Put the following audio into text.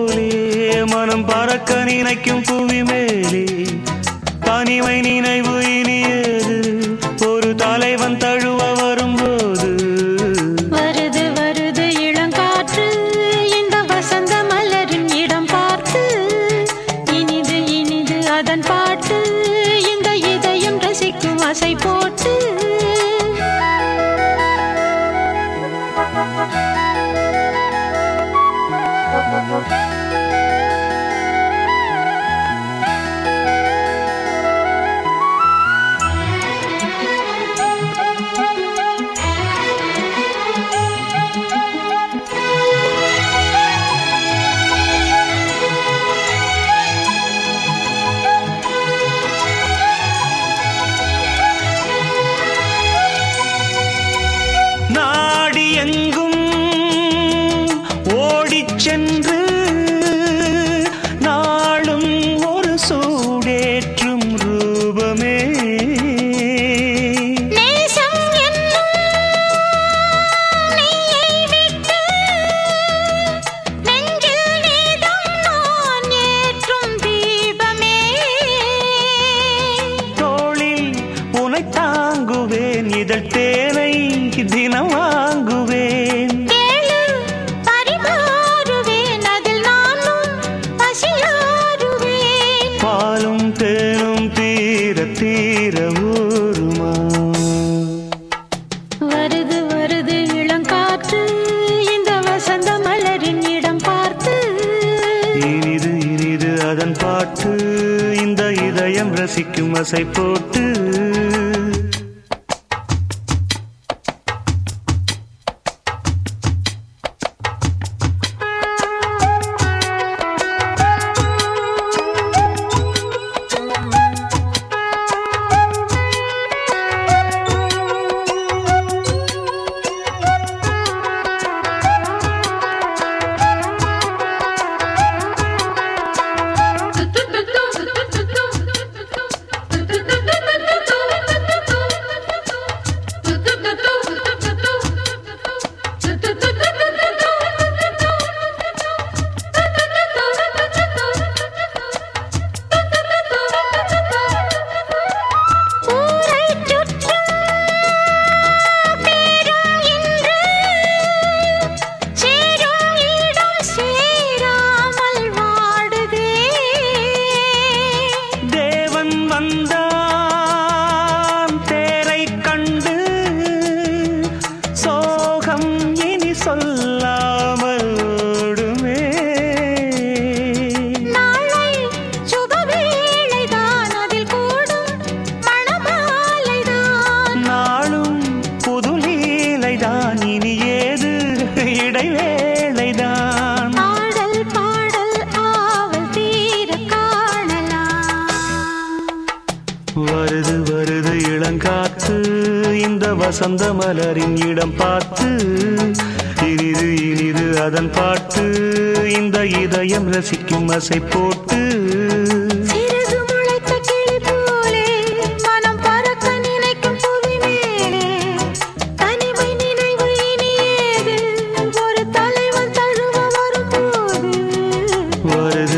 போலே மனம் பறக்க நினைக்கும் புவி மேலே தனிமை நினைவு இனியது ஒரு தலைவன் தழுவ வரும்போது வருது வருது இளங்காற்று இந்த வசந்த மலரின் இடம் பார்த்து இனிது இனிது அதன் பாட்டு இந்த இதயம் ரசிக்கும் அசை போட்டு நாடி எங்கும் ஓடிச் சென்று நாளும் ஒரு சூடேற்றும் ரூபமே நேசம் என்னும் நெய்யை விட்டு நெஞ்சில் நீதம் நான் ஏற்றும் தீபமே தோளில் உனை தாங்குவேன் இதழ் தேனை தினம் வாங்குவேன் கேளு பரிமாறுவேன் அதில் நானும் பசியாறுவேன் பாலும் தேனும் தீர தீர ஊருமா வருது வருது இளங்காற்று இந்த வசந்த மலரின் இடம் பார்த்து இனிது இனிது அதன் பாட்டு இந்த இதயம் ரசிக்கும் அசை போட்டு ஊரைச் சுற்றும் பேரும் இன்று சேரும் இடம் சேராமல் வாடுதே தேவன் வந்தான் தேரை கண்டு சோகம் இனி சொல்லாமல் ஓடுமே நாளை சுபவேளைதான் அதில் கூடும் மணமாலைதான் நாளும் புது லீலைதான் இனி ஏது இடைவேளைதான் ஆடல் பாடல் ஆவல் தீர காணலாம் வருது வருது இளங்காத்து இந்த வசந்த மலரின் இடம் பார்த்து இனிது இனிது அதன் பாட்டு இந்த இதயம் ரசிக்கும் அசை போட்டு சிறகு முளைத்த கிளி போலே மனம் பறக்க நினைக்கும் புவி மேலே தனிமை நினைவு இனியேது ஒரு தலைவன் தழுவ வரும்போது வருது